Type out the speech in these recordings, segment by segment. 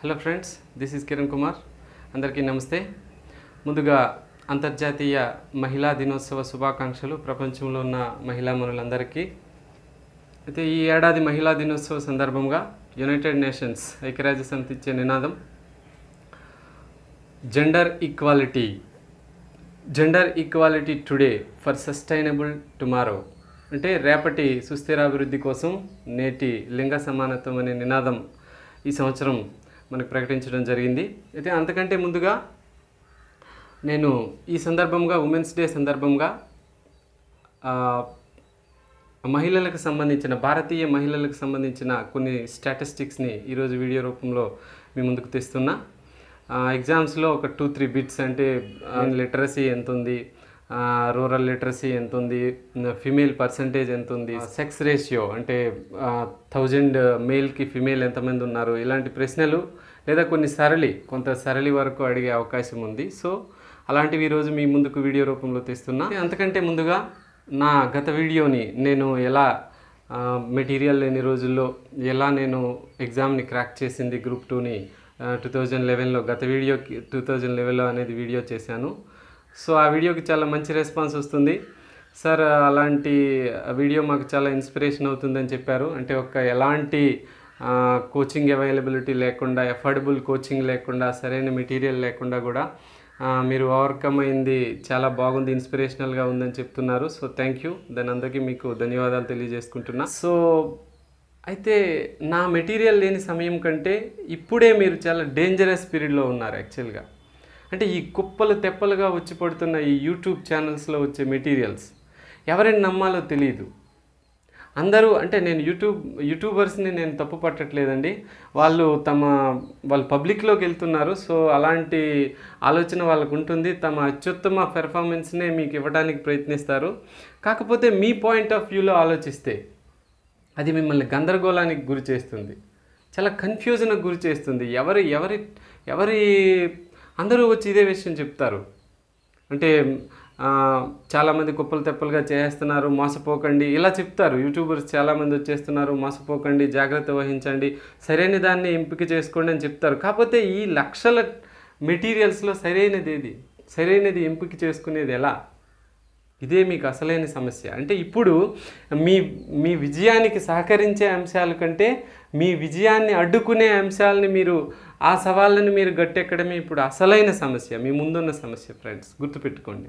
hello friends this is Kiran Kumar అందరికీ నమస్తే ముందుగా అంతర్జాతీయ మహిళా దినోత్సవ శుభాకాంక్షలు ప్రపంచంలో ఉన్న మహిళా మనులందరికీ అయితే ఈ ఏడాది మహిళా దినోత్సవ సందర్భంగా యునైటెడ్ నేషన్స్ ఐక్యరాజ్య సమితి ఇచ్చే నినాదం gender equality gender equality today for sustainable tomorrow అంటే రేపటి సుస్థిరాభివృద్ధి కోసం నేటి లింగ సమానత్వం అనే నినాదం ఈ సంవత్సరం మనకు ప్రకటించడం జరిగింది అయితే అంతకంటే ముందుగా నేను ఈ సందర్భంగా ఉమెన్స్ డే సందర్భంగా ఆ, మహిళలకు సంబంధించిన భారతీయ మహిళలకు సంబంధించిన కొన్ని స్టాటిస్టిక్స్ని ఈరోజు వీడియో రూపంలో మీ ముందుకు తెస్తున్నా ఎగ్జామ్స్లో ఒక టూ త్రీ బిట్స్ అంటే లిటరసీ ఎంత ఉంది రూరల్ లిటరసీ ఎంత ఉంది ఫిమేల్ పర్సంటేజ్ ఎంత ఉంది సెక్స్ రేషియో అంటే థౌజండ్ మేల్కి ఫిమేల్ ఎంతమంది ఉన్నారు ఇలాంటి ప్రశ్నలు లేదా కొన్ని సరళి కొంత సరళి వరకు అడిగే అవకాశం ఉంది సో అలాంటివి ఈరోజు మీ ముందుకు వీడియో రూపంలో తెస్తున్నా అంతకంటే ముందుగా నా గత వీడియోని నేను ఎలా మెటీరియల్ లేని రోజుల్లో ఎలా నేను ఎగ్జామ్ని క్రాక్ చేసింది గ్రూప్ టూని టూ థౌజండ్ లెవెన్లో గత వీడియోకి టూ థౌజండ్ లెవెన్లో అనేది వీడియో చేశాను సో ఆ వీడియోకి చాలా మంచి రెస్పాన్స్ వస్తుంది సార్ అలాంటి వీడియో మాకు చాలా ఇన్స్పిరేషన్ అవుతుందని చెప్పారు అంటే ఒక ఎలాంటి కోచింగ్ అవైలబిలిటీ లేకుండా ఎఫోర్డబుల్ కోచింగ్ లేకుండా సరైన మెటీరియల్ లేకుండా కూడా ఆ, మీరు ఓవర్కమ్ అయింది చాలా బాగుంది ఇన్స్పిరేషనల్గా ఉందని చెప్తున్నారు సో థ్యాంక్ యూ దాని అందరికీ మీకు ధన్యవాదాలు తెలియజేసుకుంటున్నా సో అయితే నా మెటీరియల్ లేని సమయం కంటే ఇప్పుడే మీరు చాలా డేంజరస్ పీరియడ్లో ఉన్నారు యాక్చువల్గా అంటే ఈ కుప్పలు తెప్పలుగా వచ్చి పడుతున్న ఈ యూట్యూబ్ ఛానల్స్లో వచ్చే మెటీరియల్స్ ఎవరిని నమ్మాలో తెలియదు అందరూ అంటే నేను యూట్యూబ్ యూట్యూబర్స్ని నేను తప్పు పట్టట్లేదండి వాళ్ళు తమ వాళ్ళు పబ్లిక్లోకి వెళ్తున్నారు సో అలాంటి ఆలోచన వాళ్ళకు ఉంటుంది తమ అత్యుత్తమ పెర్ఫార్మెన్స్నే మీకు ఇవ్వడానికి ప్రయత్నిస్తారు కాకపోతే మీ పాయింట్ ఆఫ్ వ్యూలో ఆలోచిస్తే అది మిమ్మల్ని గందరగోళానికి గురి చేస్తుంది చాలా కన్ఫ్యూజన్కి గురి చేస్తుంది ఎవరి ఎవరి ఎవరి అందరూ వచ్చి ఇదే విషయం చెప్తారు అంటే ఆ, చాలామంది కుప్పలు తెప్పలుగా చేస్తున్నారు మోసపోకండి ఇలా చెప్తారు యూట్యూబర్స్ చాలామంది వచ్చేస్తున్నారు మోసపోకండి జాగ్రత్త వహించండి సరైన దాన్ని ఎంపిక చేసుకోండి అని చెప్తారు కాకపోతే ఈ లక్షల మెటీరియల్స్లో సరైనది ఏది సరైనది ఎంపిక చేసుకునేది ఎలా ఇదే మీకు అసలైన సమస్య అంటే ఇప్పుడు మీ మీ విజయానికి సహకరించే అంశాల కంటే మీ విజయాన్ని అడ్డుకునే అంశాలని మీరు ఆ సవాళ్ళని మీరు గట్టెక్కడమే ఇప్పుడు అసలైన సమస్య మీ ముందున్న సమస్య ఫ్రెండ్స్ గుర్తుపెట్టుకోండి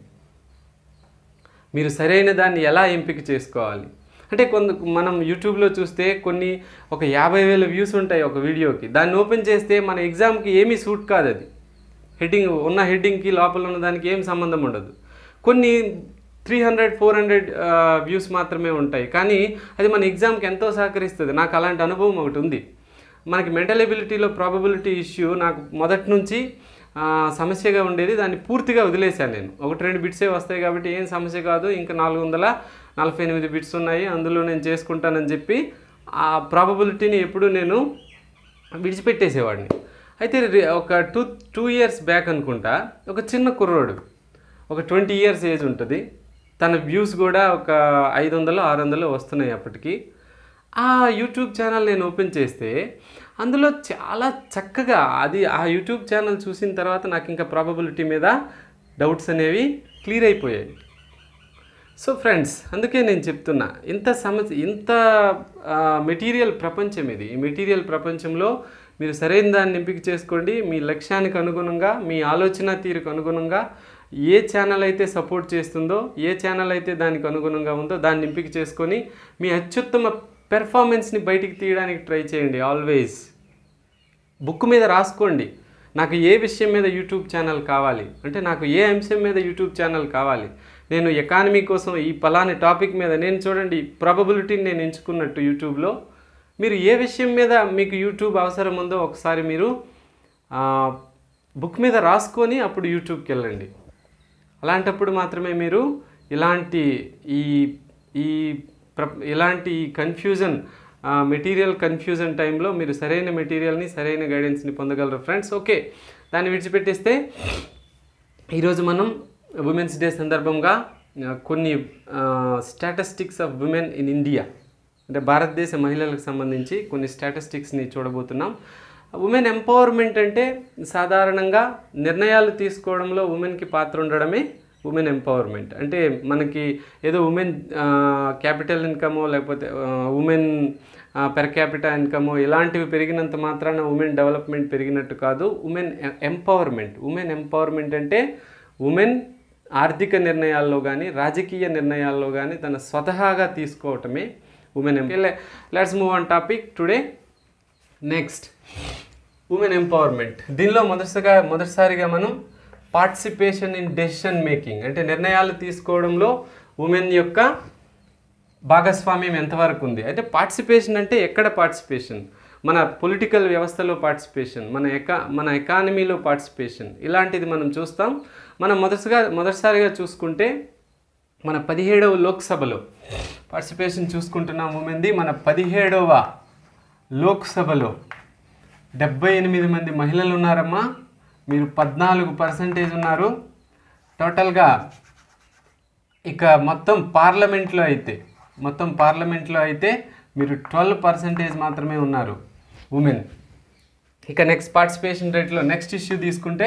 మీరు సరైన దాన్ని ఎలా ఎంపిక చేసుకోవాలి అంటే కొంత మనం యూట్యూబ్లో చూస్తే కొన్ని ఒక యాభై వేల వ్యూస్ ఉంటాయి ఒక వీడియోకి దాన్ని ఓపెన్ చేస్తే మన ఎగ్జామ్కి ఏమీ సూట్ కాదు అది హెడ్డింగ్ ఉన్న హెడ్డింగ్కి లోపల ఉన్న దానికి ఏం సంబంధం ఉండదు కొన్ని three hundred four hundred views మాత్రమే ఉంటాయి కానీ అది మన ఎగ్జామ్కి ఎంతో సహకరిస్తుంది నాకు అలాంటి అనుభవం ఒకటి ఉంది మనకి మెంటల్ ఎబిలిటీలో ప్రాబబిలిటీ ఇష్యూ నాకు మొదటి నుంచి ఆ, సమస్యగా ఉండేది దాన్ని పూర్తిగా వదిలేశాను నేను ఒకటి రెండు బిట్సే వస్తాయి కాబట్టి ఏం సమస్య కాదు ఇంకా నాలుగు వందల నలభై ఎనిమిది బిట్స్ ఉన్నాయి అందులో నేను చేసుకుంటానని చెప్పి ఆ ప్రాబబిలిటీని ఎప్పుడు నేను విడిచిపెట్టేసేవాడిని అయితే రి- ఒక టూ టూ ఇయర్స్ బ్యాక్ అనుకుంటా ఒక చిన్న కుర్రోడు ఒక ట్వంటీ ఇయర్స్ ఏజ్ ఉంటుంది తన వ్యూస్ కూడా ఒక ఐదు వందలు ఆరు వందలు వస్తున్నాయి అప్పటికి ఆ యూట్యూబ్ ఛానల్ నేను ఓపెన్ చేస్తే అందులో చాలా చక్కగా అది ఆ యూట్యూబ్ ఛానల్ చూసిన తర్వాత నాకు ఇంకా ప్రాబబిలిటీ మీద డౌట్స్ అనేవి క్లియర్ అయిపోయాయి సో ఫ్రెండ్స్ అందుకే నేను చెప్తున్నా ఇంత సమస్య ఇంత మెటీరియల్ ప్రపంచం ఇది ఈ మెటీరియల్ ప్రపంచంలో మీరు సరైన దాన్ని ఎంపిక చేసుకోండి మీ లక్ష్యానికి అనుగుణంగా మీ ఆలోచన తీరుకు అనుగుణంగా ఏ ఛానల్ అయితే సపోర్ట్ చేస్తుందో ఏ ఛానల్ అయితే దానికి అనుగుణంగా ఉందో దాన్ని ఎంపిక చేసుకొని మీ అత్యుత్తమ పెర్ఫార్మెన్స్ని బయటికి తీయడానికి ట్రై చేయండి ఆల్వేస్ బుక్ మీద రాసుకోండి నాకు ఏ విషయం మీద యూట్యూబ్ ఛానల్ కావాలి అంటే నాకు ఏ అంశం మీద యూట్యూబ్ ఛానల్ కావాలి నేను ఎకానమీ కోసం ఈ పలాని టాపిక్ మీద నేను చూడండి ప్రాబబిలిటీని నేను ఎంచుకున్నట్టు యూట్యూబ్లో మీరు ఏ విషయం మీద మీకు యూట్యూబ్ అవసరం ఉందో ఒకసారి మీరు ఆ, బుక్ మీద రాసుకొని అప్పుడు యూట్యూబ్కి వెళ్ళండి అలాంటప్పుడు మాత్రమే మీరు ఇలాంటి ఈ ఈ ప్ర ఇలాంటి కన్ఫ్యూజన్ మెటీరియల్ కన్ఫ్యూజన్ టైంలో మీరు సరైన మెటీరియల్ని సరైన గైడెన్స్ని పొందగలరు ఫ్రెండ్స్ ఓకే దాన్ని విడిచిపెట్టేస్తే ఈరోజు మనం ఉమెన్స్ డే సందర్భంగా ఆ, కొన్ని statistics of women in India అంటే భారతదేశ మహిళలకు సంబంధించి కొన్ని స్టాటిస్టిక్స్ని చూడబోతున్నాం ఉమెన్ ఎంపవర్మెంట్ అంటే సాధారణంగా నిర్ణయాలు తీసుకోవడంలో ఉమెన్కి పాత్ర ఉండడమే ఉమెన్ ఎంపవర్మెంట్ అంటే మనకి ఏదో ఉమెన్ క్యాపిటల్ ఇన్కమో లేకపోతే ఉమెన్ పెర్ క్యాపిటల్ ఇన్కమో ఇలాంటివి పెరిగినంత మాత్రాన ఉమెన్ డెవలప్మెంట్ పెరిగినట్టు కాదు ఉమెన్ ఎంపవర్మెంట్ ఉమెన్ ఎంపవర్మెంట్ అంటే ఉమెన్ ఆర్థిక నిర్ణయాల్లో కానీ రాజకీయ నిర్ణయాల్లో కానీ తన స్వతహాగా తీసుకోవటమే women let's move on topic today next women empowerment దీనిలో మొదటిసారిగా మొదటిసారిగా మనం పార్టిసిపేషన్ ఇన్ డెసిషన్ మేకింగ్ అంటే నిర్ణయాలు తీసుకోవడంలో ఉమెన్ యొక్క భాగస్వామ్యం ఎంతవరకు ఉంది అయితే పార్టిసిపేషన్ అంటే ఎక్కడ పార్టిసిపేషన్ మన పొలిటికల్ వ్యవస్థలో పార్టిసిపేషన్ మన ఎకా మన ఎకానమీలో పార్టిసిపేషన్ ఇలాంటిది మనం చూస్తాం మనం మొదటిగా మొదటిసారిగా చూసుకుంటే మన పదిహేడవ లోక్సభలో పార్టిసిపేషన్ చూసుకుంటున్నాం ఉమెన్ది మన పదిహేడవ లోక్సభలో డెబ్బై ఎనిమిది మంది మహిళలు ఉన్నారమ్మా మీరు పద్నాలుగు పర్సంటేజ్ ఉన్నారు టోటల్గా ఇక మొత్తం పార్లమెంట్లో అయితే మొత్తం పార్లమెంట్లో అయితే మీరు ట్వెల్వ్ పర్సంటేజ్ మాత్రమే ఉన్నారు ఉమెన్ ఇక నెక్స్ట్ పార్టిసిపేషన్ రేట్లో నెక్స్ట్ ఇష్యూ తీసుకుంటే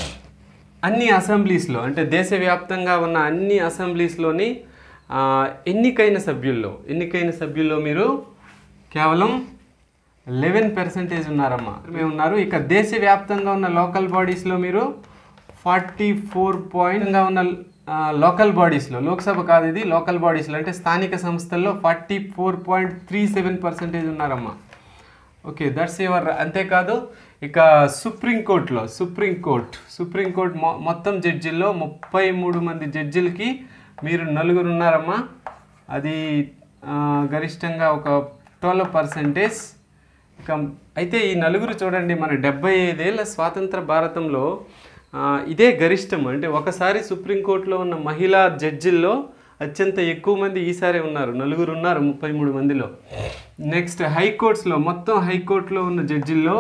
అన్ని అసెంబ్లీస్లో అంటే దేశవ్యాప్తంగా ఉన్న అన్ని అసెంబ్లీస్లోని ఆ, ఎన్నికైన సభ్యుల్లో ఎన్నికైన సభ్యుల్లో మీరు కేవలం లెవెన్ పర్సెంటేజ్ ఉన్నారమ్మా మేము ఉన్నారు ఇక దేశవ్యాప్తంగా ఉన్న లోకల్ బాడీస్లో మీరు ఫార్టీ ఫోర్ పాయింట్గా ఉన్న లోకల్ బాడీస్లో లోక్సభ కాదు ఇది లోకల్ బాడీస్లో అంటే స్థానిక సంస్థల్లో forty four point three seven percentage ఉన్నారమ్మా ఓకే దట్స్ యువర్ అంతేకాదు ఇక సుప్రీంకోర్టులో సుప్రీంకోర్ట్ సుప్రీంకోర్టు మొ మొత్తం జడ్జిల్లో ముప్పై మూడు మంది జడ్జిలకి మీరు నలుగురు ఉన్నారమ్మా అది ఆ, గరిష్టంగా ఒక ట్వెల్వ్ పర్సెంటేజ్ ఇక అయితే ఈ నలుగురు చూడండి మన డెబ్బై ఐదేళ్ల స్వాతంత్ర భారతంలో ఆ, ఇదే గరిష్టం అంటే ఒకసారి సుప్రీంకోర్టులో ఉన్న మహిళా జడ్జిల్లో అత్యంత ఎక్కువ మంది ఈసారి ఉన్నారు నలుగురు ఉన్నారు ముప్పై మూడు మందిలో నెక్స్ట్ హైకోర్ట్స్లో మొత్తం హైకోర్టులో ఉన్న జడ్జిల్లో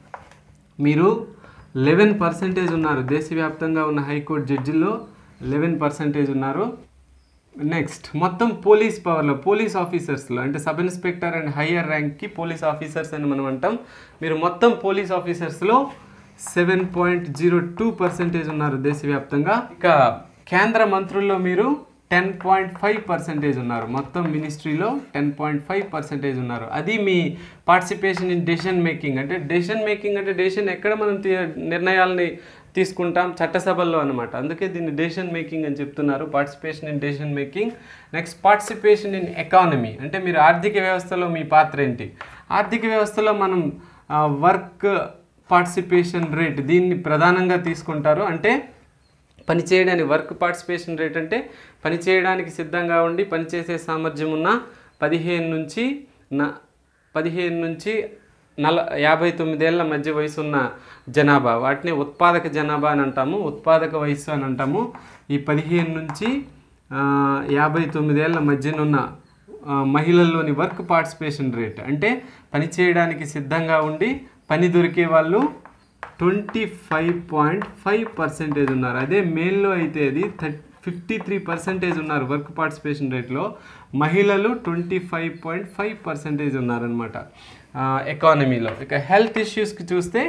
మీరు లెవెన్ పర్సెంటేజ్ ఉన్నారు దేశవ్యాప్తంగా ఉన్న హైకోర్టు జడ్జిల్లో లెవెన్ పర్సెంటేజ్ ఉన్నారు నెక్స్ట్ మొత్తం పోలీస్ పవర్లో పోలీస్ ఆఫీసర్స్లో అంటే సబ్ ఇన్స్పెక్టర్ అండ్ హయ్యర్ ర్యాంక్కి పోలీస్ ఆఫీసర్స్ అని మనం అంటాం మీరు మొత్తం పోలీస్ ఆఫీసర్స్లో seven point zero two percentage ఉన్నారు దేశవ్యాప్తంగా ఇక కేంద్ర మంత్రుల్లో మీరు టెన్ పాయింట్ ఫైవ్ పర్సెంటేజ్ ఉన్నారు మొత్తం మినిస్ట్రీలో టెన్ పాయింట్ ఫైవ్ పర్సెంటేజ్ ఉన్నారు అది మీ పార్టిసిపేషన్ ఇన్ డెసిషన్ మేకింగ్ అంటే డెసిషన్ మేకింగ్ అంటే డెసిషన్ ఎక్కడ మనం తీ- నిర్ణయాలని తీసుకుంటాం చట్టసభల్లో అనమాట అందుకే దీన్ని డెసిషన్ మేకింగ్ అని చెప్తున్నారు participation in decision making next participation in economy అంటే మీరు ఆర్థిక వ్యవస్థలో మీ పాత్ర ఏంటి ఆర్థిక వ్యవస్థలో మనం వర్క్ పార్టిసిపేషన్ రేట్ దీన్ని ప్రధానంగా తీసుకుంటారు అంటే పని చేయడానికి వర్క్ పార్టిసిపేషన్ రేట్ అంటే పని చేయడానికి సిద్ధంగా ఉండి పనిచేసే సామర్థ్యం ఉన్న పదిహేను నుంచి నా పదిహేను నుంచి నల యాభై తొమ్మిదేళ్ల మధ్య వయసు ఉన్న జనాభా వాటిని ఉత్పాదక జనాభా అని అంటాము ఉత్పాదక వయసు అని అంటాము ఈ పదిహేను నుంచి ఆ, యాభై తొమ్మిదేళ్ల మధ్యనున్న ఆ, మహిళల్లోని వర్క్ పార్టిసిపేషన్ రేట్ అంటే పని చేయడానికి సిద్ధంగా ఉండి పని దొరికే వాళ్ళు twenty five point five percentage ఉన్నారు అదే మేల్లో అయితే అది థర్ట్ ఫిఫ్టీ త్రీ పర్సెంటేజ్ ఉన్నారు వర్క్ పార్టిసిపేషన్ రేట్లో మహిళలు twenty five point five percentage ఉన్నారనమాట ఎకానమీలో ఇక హెల్త్ ఇష్యూస్కి చూస్తే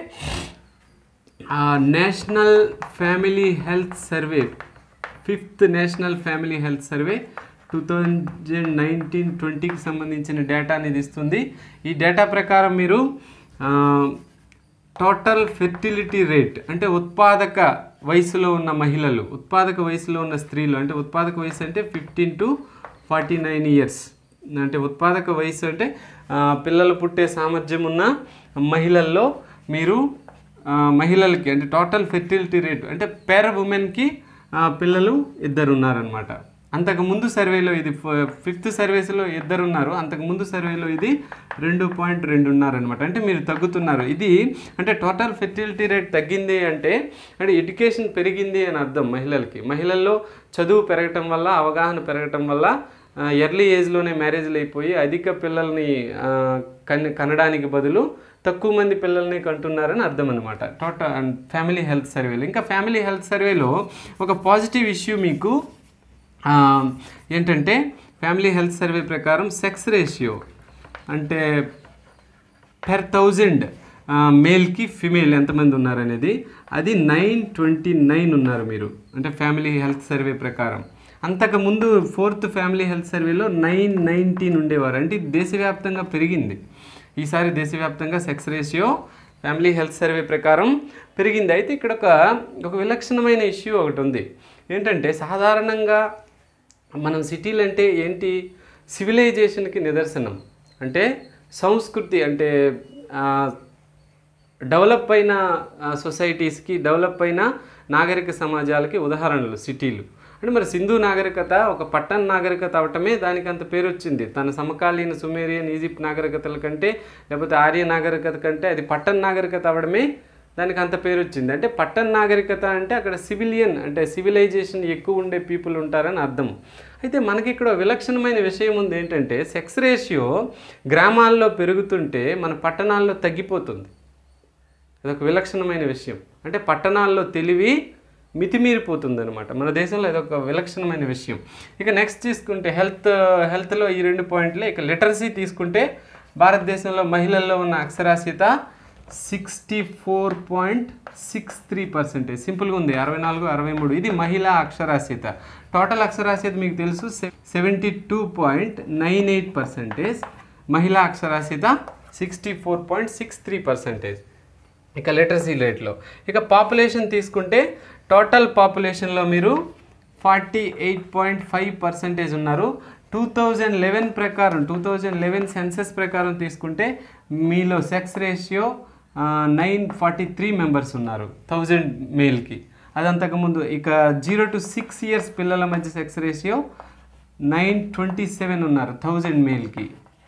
national family health survey fifth national family health survey two thousand nineteen ట్వంటీకి సంబంధించిన డేటా అనేది ఇస్తుంది ఈ డేటా ప్రకారం మీరు టోటల్ ఫెర్టిలిటీ రేట్ అంటే ఉత్పాదక వయసులో ఉన్న మహిళలు ఉత్పాదక వయసులో ఉన్న స్త్రీలు అంటే ఉత్పాదక వయసు అంటే fifteen to forty nine years అంటే ఉత్పాదక వయసు అంటే ఆ, పిల్లలు పుట్టే సామర్థ్యం ఉన్న మహిళల్లో మీరు ఆ, మహిళలకి అంటే టోటల్ ఫెర్టిలిటీ రేట్ అంటే పేర ఉమెన్కి పిల్లలు ఇద్దరు ఉన్నారనమాట అంతకు ముందు సర్వేలో ఇది ఫిఫ్త్ సర్వేస్లో ఇద్దరు ఉన్నారు అంతకు ముందు సర్వేలో ఇది రెండు పాయింట్ రెండు ఉన్నారనమాట అంటే మీరు తగ్గుతున్నారు ఇది అంటే టోటల్ ఫెర్టిలిటీ రేట్ తగ్గింది అంటే అంటే ఎడ్యుకేషన్ పెరిగింది అని అర్థం మహిళలకి మహిళల్లో చదువు పెరగటం వల్ల అవగాహన పెరగటం వల్ల ఎర్లీ ఏజ్లోనే మ్యారేజ్లు అయిపోయి అధిక పిల్లల్ని ఆ, కన్ కనడానికి బదులు తక్కువ మంది పిల్లల్ని కంటున్నారని అర్థం అనమాట టోటల్ ఫ్యామిలీ హెల్త్ సర్వేలో ఇంకా ఫ్యామిలీ హెల్త్ సర్వేలో ఒక పాజిటివ్ ఇష్యూ మీకు ఆ, ఏంటంటే ఫ్యామిలీ హెల్త్ సర్వే ప్రకారం సెక్స్ రేషియో అంటే పెర్ థౌజండ్ మేల్కి ఫిమేల్ ఎంతమంది ఉన్నారనేది అది నైన్ ట్వంటీ నైన్ ఉన్నారు మీరు అంటే ఫ్యామిలీ హెల్త్ సర్వే ప్రకారం అంతకుముందు ఫోర్త్ ఫ్యామిలీ హెల్త్ సర్వేలో నైన్ నైన్టీన్ ఉండేవారు అంటే ఇది దేశవ్యాప్తంగా పెరిగింది ఈసారి దేశవ్యాప్తంగా sex ratio family health survey ప్రకారం పెరిగింది అయితే ఇక్కడ ఒక ఒక విలక్షణమైన ఇష్యూ ఒకటి ఉంది ఏంటంటే సాధారణంగా మనం సిటీలు అంటే ఏంటి సివిలైజేషన్కి నిదర్శనం అంటే సంస్కృతి అంటే ఆ, డెవలప్ అయిన ఆ, సొసైటీస్కి డెవలప్ అయిన నాగరిక సమాజాలకి ఉదాహరణలు సిటీలు అంటే మరి సింధు నాగరికత ఒక పట్టణ నాగరికత అవటమే దానికి అంత పేరు వచ్చింది తన సమకాలీన సుమేరియన్ ఈజిప్ట్ నాగరికతల కంటే లేకపోతే ఆర్య నాగరికత కంటే అది పట్టణ నాగరికత అవడమే దానికి అంత పేరు వచ్చింది అంటే పట్టణ నాగరికత అంటే అక్కడ సివిలియన్ అంటే సివిలైజేషన్ ఎక్కువ ఉండే పీపుల్ ఉంటారని అర్థం అయితే మనకి ఇక్కడ విలక్షణమైన విషయం ఉంది ఏంటంటే సెక్స్ రేషియో గ్రామాల్లో పెరుగుతుంటే మన పట్టణాల్లో తగ్గిపోతుంది ఇదొక విలక్షణమైన విషయం అంటే పట్టణాల్లో తెలివి మితిమీరిపోతుంది అనమాట మన దేశంలో ఇదొక విలక్షణమైన విషయం ఇక నెక్స్ట్ తీసుకుంటే హెల్త్ హెల్త్లో ఈ రెండు పాయింట్లే ఇక లిటరసీ తీసుకుంటే భారతదేశంలో మహిళల్లో ఉన్న అక్షరాస్యత sixty four point six three percentage సింపుల్గా ఉంది అరవై నాలుగు అరవై మూడు ఇది మహిళా అక్షరాస్యత టోటల్ అక్షరాస్యత మీకు తెలుసు seventy two point nine eight percentage మహిళా అక్షరాస్యత sixty four point six three percentage ఇక లిటరసీ రేట్లో ఇక పాపులేషన్ తీసుకుంటే టోటల్ పాపులేషన్లో మీరు forty eight point five percentage ఉన్నారు టూ థౌజండ్ లెవెన్ ప్రకారం టూ థౌజండ్ లెవెన్ సెన్సెస్ ప్రకారం తీసుకుంటే మీలో sex ratio nine forty three members ఉన్నారు థౌజండ్ మేల్కి అది అంతకుముందు ఇక జీరో టు సిక్స్ ఇయర్స్ పిల్లల మధ్య sex ratio nine twenty seven ఉన్నారు థౌజండ్ మేల్కి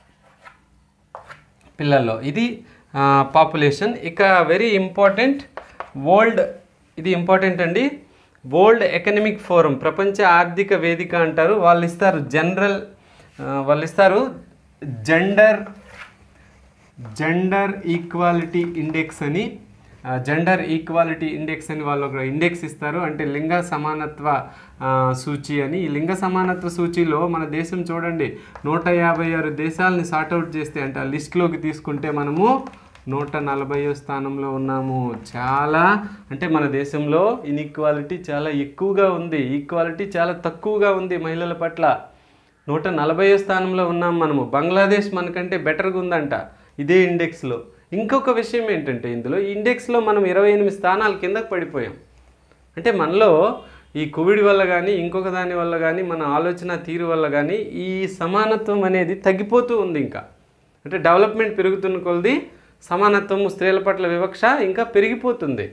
పిల్లల్లో ఇది పాపులేషన్ ఇక వెరీ ఇంపార్టెంట్ వరల్డ్ ఇది ఇంపార్టెంట్ అండి వరల్డ్ ఎకనమిక్ ఫోరం ప్రపంచ ఆర్థిక వేదిక అంటారు వాళ్ళు ఇస్తారు జనరల్ వాళ్ళు ఇస్తారు జెండర్ జెండర్ ఈక్వాలిటీ ఇండెక్స్ అని జెండర్ ఈక్వాలిటీ ఇండెక్స్ అని వాళ్ళు ఒక ఇండెక్స్ ఇస్తారు అంటే లింగ సమానత్వ ఆ, సూచి అని ఈ లింగ సమానత్వ సూచిలో మన దేశం చూడండి నూట యాభై ఆరు దేశాలని సార్ట్అవుట్ చేస్తే అంటే ఆ లిస్ట్లోకి తీసుకుంటే మనము నూట నలభైవ స్థానంలో ఉన్నాము చాలా అంటే మన దేశంలో ఇన్ఈక్వాలిటీ చాలా ఎక్కువగా ఉంది ఈక్వాలిటీ చాలా తక్కువగా ఉంది మహిళల పట్ల నూట నలభై స్థానంలో ఉన్నాం మనము బంగ్లాదేశ్ మనకంటే బెటర్గా ఉందంట ఇదే ఇండెక్స్లో ఇంకొక విషయం ఏంటంటే ఇందులో ఈ ఇండెక్స్లో మనం ఇరవై ఎనిమిది స్థానాల కిందకు పడిపోయాం అంటే మనలో ఈ కోవిడ్ వల్ల కానీ ఇంకొక దాని వల్ల కానీ మన ఆలోచన తీరు వల్ల కానీ ఈ సమానత్వం అనేది తగ్గిపోతూ ఉంది ఇంకా అంటే డెవలప్మెంట్ పెరుగుతున్న కొలది సమానత్వము స్త్రీల పట్ల వివక్ష ఇంకా పెరిగిపోతుంది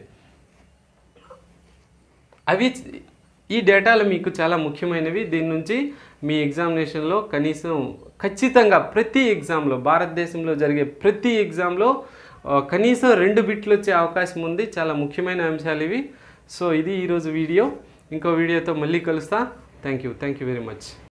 అవి ఈ డేటాలు మీకు చాలా ముఖ్యమైనవి దీని నుంచి మీ ఎగ్జామినేషన్లో కనీసం ఖచ్చితంగా ప్రతి ఎగ్జామ్లో భారతదేశంలో జరిగే ప్రతి ఎగ్జామ్లో ఆ, కనీసం రెండు బిట్లు వచ్చే అవకాశం ఉంది చాలా ముఖ్యమైన అంశాలు ఇవి సో ఇది ఈరోజు వీడియో ఇంకో వీడియోతో మళ్ళీ కలుస్తా thank you thank you very much